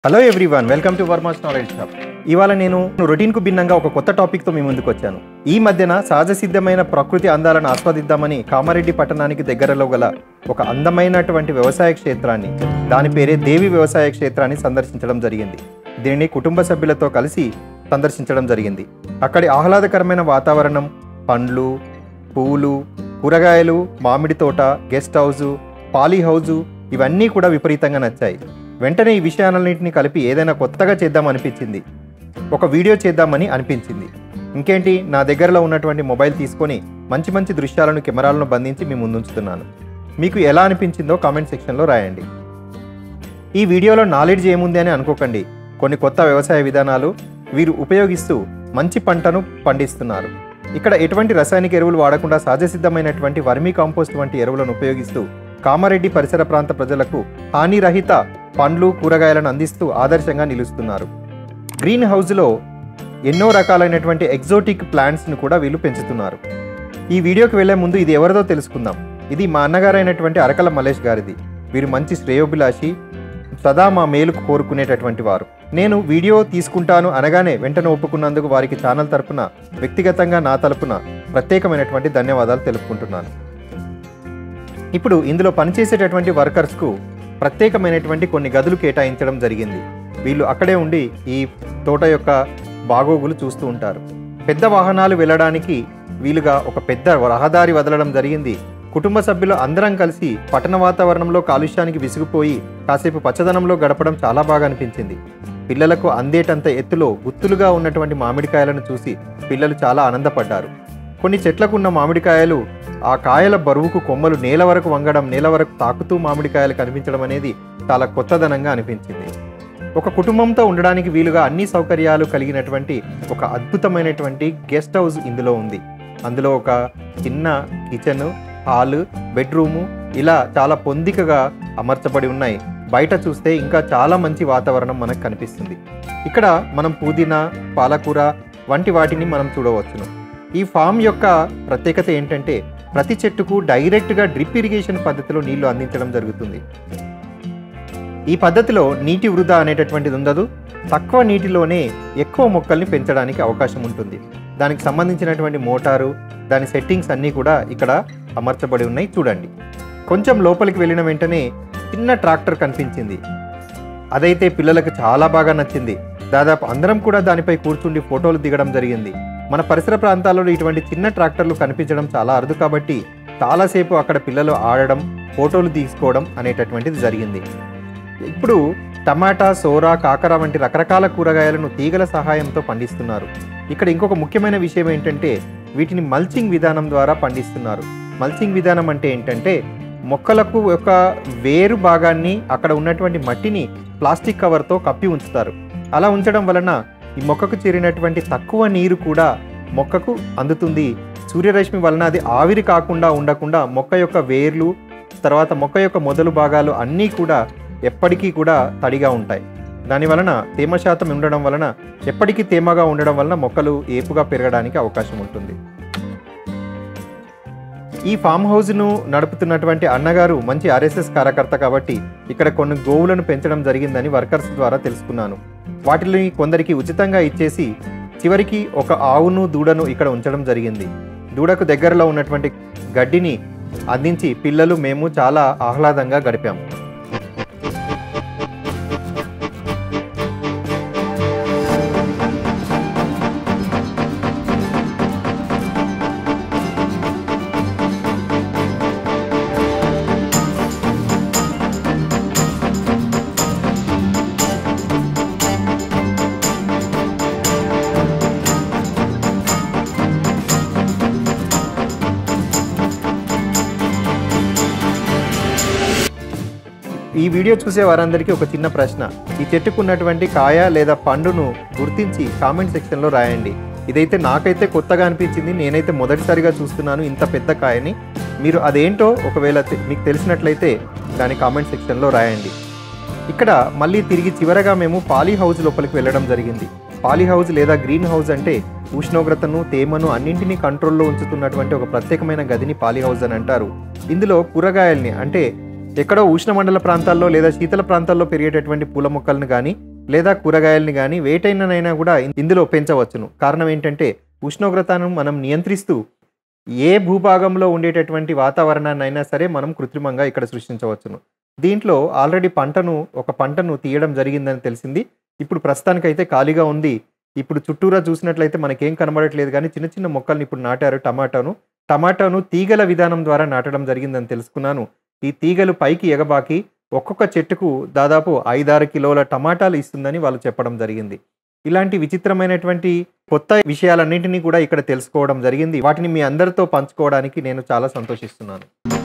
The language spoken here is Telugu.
hello everyone welcome to Varma's knowledge shop ఇవాళ నేను రొటీన్కు భిన్నంగా ఒక కొత్త టాపిక్తో మీ ముందుకు వచ్చాను ఈ మధ్యన సహజ సిద్ధమైన ప్రకృతి అందాలను ఆస్వాదిద్దామని కామారెడ్డి పట్టణానికి దగ్గరలో గల ఒక అందమైనటువంటి వ్యవసాయ క్షేత్రాన్ని దాని పేరే దేవి వ్యవసాయ క్షేత్రాన్ని సందర్శించడం జరిగింది దీనిని కుటుంబ సభ్యులతో కలిసి సందర్శించడం జరిగింది అక్కడి ఆహ్లాదకరమైన వాతావరణం పండ్లు పువ్వులు కూరగాయలు మామిడి తోట గెస్ట్ హౌజు పాలీ హౌజు ఇవన్నీ కూడా విపరీతంగా నచ్చాయి వెంటనే ఈ విషయాలన్నింటినీ కలిపి ఏదైనా కొత్తగా చేద్దామనిపించింది ఒక వీడియో చేద్దామని అనిపించింది ఇంకేంటి నా దగ్గరలో ఉన్నటువంటి మొబైల్ తీసుకొని మంచి మంచి దృశ్యాలను కెమెరాలను బంధించి మీ ముందుంచుతున్నాను మీకు ఎలా అనిపించిందో కామెంట్ సెక్షన్లో రాయండి ఈ వీడియోలో నాలెడ్జ్ ఏముంది అని అనుకోకండి కొన్ని కొత్త వ్యవసాయ విధానాలు వీరు ఉపయోగిస్తూ మంచి పంటను పండిస్తున్నారు ఇక్కడ ఎటువంటి రసాయనిక ఎరువులు వాడకుండా సహజసిద్ధమైనటువంటి వర్మీ కాంపోస్ట్ వంటి ఎరువులను ఉపయోగిస్తూ కామారెడ్డి పరిసర ప్రాంత ప్రజలకు హానిరహిత పండ్లు కూరగాయలను అందిస్తూ ఆదర్శంగా నిలుస్తున్నారు గ్రీన్ హౌస్లో ఎన్నో రకాలైనటువంటి ఎగ్జోటిక్ ప్లాంట్స్ను కూడా వీళ్ళు పెంచుతున్నారు ఈ వీడియోకి వెళ్లే ముందు ఇది ఎవరిదో తెలుసుకుందాం ఇది మా అన్నగారైనటువంటి అరకల మలేష్ గారిది వీరు మంచి శ్రేయోభిలాషి సదా మా మేలుకు కోరుకునేటటువంటి వారు నేను వీడియో తీసుకుంటాను అనగానే వెంటనే ఒప్పుకున్నందుకు వారికి ఛానల్ తరపున వ్యక్తిగతంగా నా తరపున ప్రత్యేకమైనటువంటి ధన్యవాదాలు తెలుపుకుంటున్నాను ఇప్పుడు ఇందులో పనిచేసేటటువంటి వర్కర్స్కు ప్రత్యేకమైనటువంటి కొన్ని గదులు కేటాయించడం జరిగింది వీళ్ళు అక్కడే ఉండి ఈ తోట యొక్క బాగోగులు చూస్తూ ఉంటారు పెద్ద వాహనాలు వెళ్ళడానికి వీలుగా ఒక పెద్ద రహదారి వదలడం జరిగింది కుటుంబ సభ్యులు అందరం కలిసి పట్టణ వాతావరణంలో కాలుష్యానికి విసిగిపోయి కాసేపు పచ్చదనంలో గడపడం చాలా బాగా అనిపించింది పిల్లలకు అందేటంత ఎత్తులో గుత్తులుగా ఉన్నటువంటి మామిడికాయలను చూసి పిల్లలు చాలా ఆనందపడ్డారు కొన్ని చెట్లకు ఉన్న మామిడికాయలు ఆ కాయల బరువుకు కొమ్మలు నేల వరకు వంగడం నేల వరకు తాకుతూ మామిడికాయలు కనిపించడం అనేది చాలా కొత్తదనంగా అనిపించింది ఒక కుటుంబంతో ఉండడానికి వీలుగా అన్ని సౌకర్యాలు కలిగినటువంటి ఒక అద్భుతమైనటువంటి గెస్ట్ హౌస్ ఇందులో ఉంది అందులో ఒక చిన్న కిచెన్ హాల్ బెడ్రూము ఇలా చాలా పొందికగా అమర్చబడి ఉన్నాయి బయట చూస్తే ఇంకా చాలా మంచి వాతావరణం మనకు కనిపిస్తుంది ఇక్కడ మనం పుదీనా పాలకూర వంటి వాటిని మనం చూడవచ్చును ఈ ఫామ్ యొక్క ప్రత్యేకత ఏంటంటే ప్రతి చెట్టుకు డైరెక్ట్గా డ్రిప్ ఇరిగేషన్ పద్ధతిలో నీళ్లు అందించడం జరుగుతుంది ఈ పద్ధతిలో నీటి వృధా అనేటటువంటిది ఉండదు తక్కువ నీటిలోనే ఎక్కువ మొక్కల్ని పెంచడానికి అవకాశం ఉంటుంది దానికి సంబంధించినటువంటి మోటారు దాని సెట్టింగ్స్ అన్నీ కూడా ఇక్కడ అమర్చబడి ఉన్నాయి చూడండి కొంచెం లోపలికి వెళ్ళిన వెంటనే చిన్న ట్రాక్టర్ కనిపించింది అదైతే పిల్లలకు చాలా బాగా నచ్చింది దాదాపు అందరం కూడా దానిపై కూర్చుండి ఫోటోలు దిగడం జరిగింది మన పరిసర ప్రాంతాలలో ఇటువంటి చిన్న ట్రాక్టర్లు కనిపించడం చాలా అరుదు కాబట్టి చాలాసేపు అక్కడ పిల్లలు ఆడడం ఫోటోలు తీసుకోవడం అనేటటువంటిది జరిగింది ఇప్పుడు టమాటా సోరా కాకర వంటి రకరకాల కూరగాయలను తీగల సహాయంతో పండిస్తున్నారు ఇక్కడ ఇంకొక ముఖ్యమైన విషయం ఏంటంటే వీటిని మల్చింగ్ విధానం ద్వారా పండిస్తున్నారు మల్చింగ్ విధానం అంటే ఏంటంటే మొక్కలకు ఒక వేరు భాగాన్ని అక్కడ ఉన్నటువంటి మట్టిని ప్లాస్టిక్ కవర్తో కప్పి ఉంచుతారు అలా ఉంచడం వలన ఈ మొక్కకు చేరినటువంటి తక్కువ నీరు కూడా మొక్కకు అందుతుంది సూర్యరశ్మి వలన అది ఆవిరి కాకుండా ఉండకుండా మొక్క యొక్క వేర్లు తర్వాత మొక్క యొక్క మొదలు భాగాలు అన్నీ కూడా ఎప్పటికీ కూడా తడిగా ఉంటాయి దాని వలన తేమ శాతం ఉండడం వలన ఎప్పటికీ తేమగా ఉండడం వలన మొక్కలు ఏపుగా పెరగడానికి అవకాశం ఉంటుంది ఈ ఫామ్ హౌస్ను నడుపుతున్నటువంటి అన్నగారు మంచి ఆర్ఎస్ఎస్ కార్యకర్త కాబట్టి ఇక్కడ కొన్ని గోవులను పెంచడం జరిగిందని వర్కర్స్ ద్వారా తెలుసుకున్నాను వాటిని కొందరికి ఉచితంగా ఇచ్చేసి చివరికి ఒక ఆవును దూడను ఇక్కడ ఉంచడం జరిగింది దూడకు దగ్గరలో ఉన్నటువంటి గడ్డిని అందించి పిల్లలు మేము చాలా ఆహ్లాదంగా గడిపాము ఈ వీడియో చూసే వారందరికీ ఒక చిన్న ప్రశ్న ఈ చెట్టుకు ఉన్నటువంటి కాయ లేదా పండును గుర్తించి కామెంట్ సెక్షన్లో రాయండి ఇదైతే నాకైతే కొత్తగా అనిపించింది నేనైతే మొదటిసారిగా చూస్తున్నాను ఇంత పెద్ద కాయని మీరు అదేంటో ఒకవేళ తె- మీకు తెలిసినట్లయితే దాని కామెంట్ సెక్షన్లో రాయండి ఇక్కడ మళ్ళీ తిరిగి చివరగా మేము పాలీ హౌస్ లోపలికి వెళ్ళడం జరిగింది పాలీ హౌస్ లేదా గ్రీన్ హౌస్ అంటే ఉష్ణోగ్రతను తేమను అన్నింటినీ కంట్రోల్లో ఉంచుతున్నటువంటి ఒక ప్రత్యేకమైన గదిని పాలీ హౌస్ అని అంటారు ఇందులో కూరగాయల్ని అంటే ఎక్కడో ఉష్ణమండల ప్రాంతాల్లో లేదా శీతల ప్రాంతాల్లో పెరిగేటటువంటి పూల మొక్కలను కానీ లేదా కూరగాయల్ని కానీ వేటైననైనా కూడా ఇందులో పెంచవచ్చును కారణం ఏంటంటే ఉష్ణోగ్రతను మనం నియంత్రిస్తూ ఏ భూభాగంలో ఉండేటటువంటి వాతావరణాన్ని అయినా సరే మనం కృత్రిమంగా ఇక్కడ సృష్టించవచ్చును దీంట్లో ఆల్రెడీ పంటను ఒక పంటను తీయడం జరిగిందని తెలిసింది ఇప్పుడు ప్రస్తుతానికైతే ఖాళీగా ఉంది ఇప్పుడు చుట్టూరా చూసినట్లయితే మనకేం కనబడట్లేదు కానీ చిన్న చిన్న మొక్కల్ని ఇప్పుడు నాటారు టమాటాను టమాటాను తీగల విధానం ద్వారా నాటడం జరిగిందని తెలుసుకున్నాను ఈ తీగలు పైకి ఎగబాకి ఒక్కొక్క చెట్టుకు దాదాపు ఐదారు కిలోల టమాటాలు ఇస్తుందని వాళ్ళు చెప్పడం జరిగింది ఇలాంటి విచిత్రమైనటువంటి కొత్త విషయాలన్నింటినీ కూడా ఇక్కడ తెలుసుకోవడం జరిగింది వాటిని మీ అందరితో పంచుకోవడానికి నేను చాలా సంతోషిస్తున్నాను